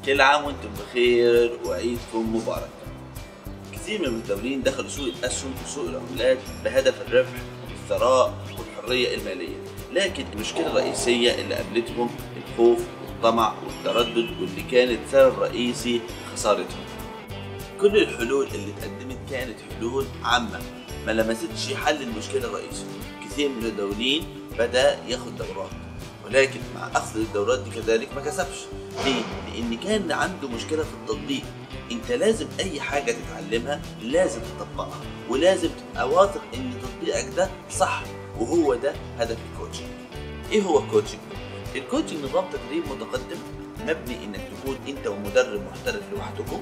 كل عام وانتم بخير وعيدكم مبارك كثير من المتداولين دخلوا سوق الأسهم وسوق العملات بهدف الربح والثراء والحرية المالية لكن المشكلة الرئيسية اللي قابلتهم الخوف والطمع والتردد واللي كانت سبب رئيسي في خسارتهم كل الحلول اللي اتقدمت كانت حلول عامة ما لمستش حل المشكلة الرئيسي كثير من المتداولين بدأ ياخد دورات ولكن مع اخذ الدورات دي كذلك ما كسبش ليه؟ لان كان عنده مشكله في التطبيق انت لازم اي حاجه تتعلمها لازم تطبقها ولازم تبقى واثق ان تطبيقك ده صح وهو ده هدف الكوتشنج ايه هو الكوتشنج الكوتشنج نظام تدريب متقدم مبني انك تكون انت ومدرب محترف لوحدكم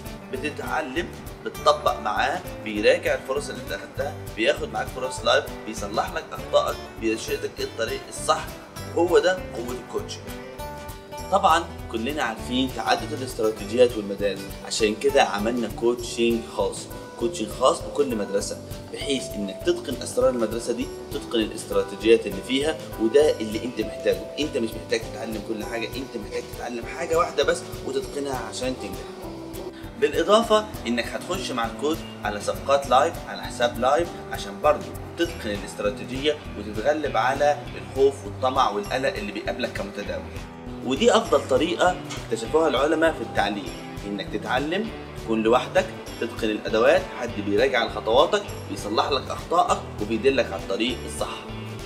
بتتعلم بتطبق معاه بيراجع الفرص اللي انت اخدتها بياخد معاك فرص لايف بيصلح لك اخطائك بيرشدك ايه الطريق الصح هو ده قوه الكوتشنج طبعا كلنا عارفين تعدد الاستراتيجيات والمدارس عشان كده عملنا كوتشنج خاص كوتشنج خاص بكل مدرسة بحيث انك تتقن اسرار المدرسة دي تتقن الاستراتيجيات اللي فيها وده اللي انت محتاجه انت مش محتاج تتعلم كل حاجة انت محتاج تتعلم حاجة واحدة بس وتتقنها عشان تنجح بالاضافه انك هتخش مع الكود على صفقات لايف على حساب لايف عشان برضه تتقن الاستراتيجيه وتتغلب على الخوف والطمع والقلق اللي بيقابلك كمتداول ودي افضل طريقه اكتشفوها العلماء في التعليم انك تتعلم تكون لوحدك تتقن الادوات حد بيراجع خطواتك بيصلح لك اخطائك وبيدلك على الطريق الصح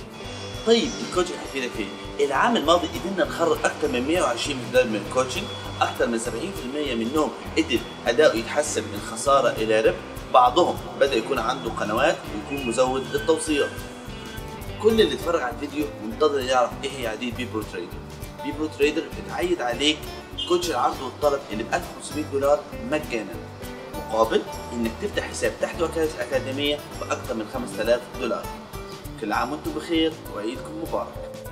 طيب الكوتشنج هيفيدك في ايه؟ العام الماضي قدرنا نخرج اكثر من 120 مدرب من الكوتشنج اكثر من 70% منهم قدر اداؤه يتحسن من خساره الى ربح بعضهم بدا يكون عنده قنوات ويكون مزود للتوصيات كل اللي اتفرج على الفيديو منتظر يعرف ايه هي عاديه بي برو تريدر بي برو تريدر بتعيد عليك كوتش العرض والطلب اللي ب 1500 دولار مجانا مقابل انك تفتح حساب تحت وكاله الاكاديميه باكثر من 5000 دولار كل عام وانتم بخير وعيدكم مبارك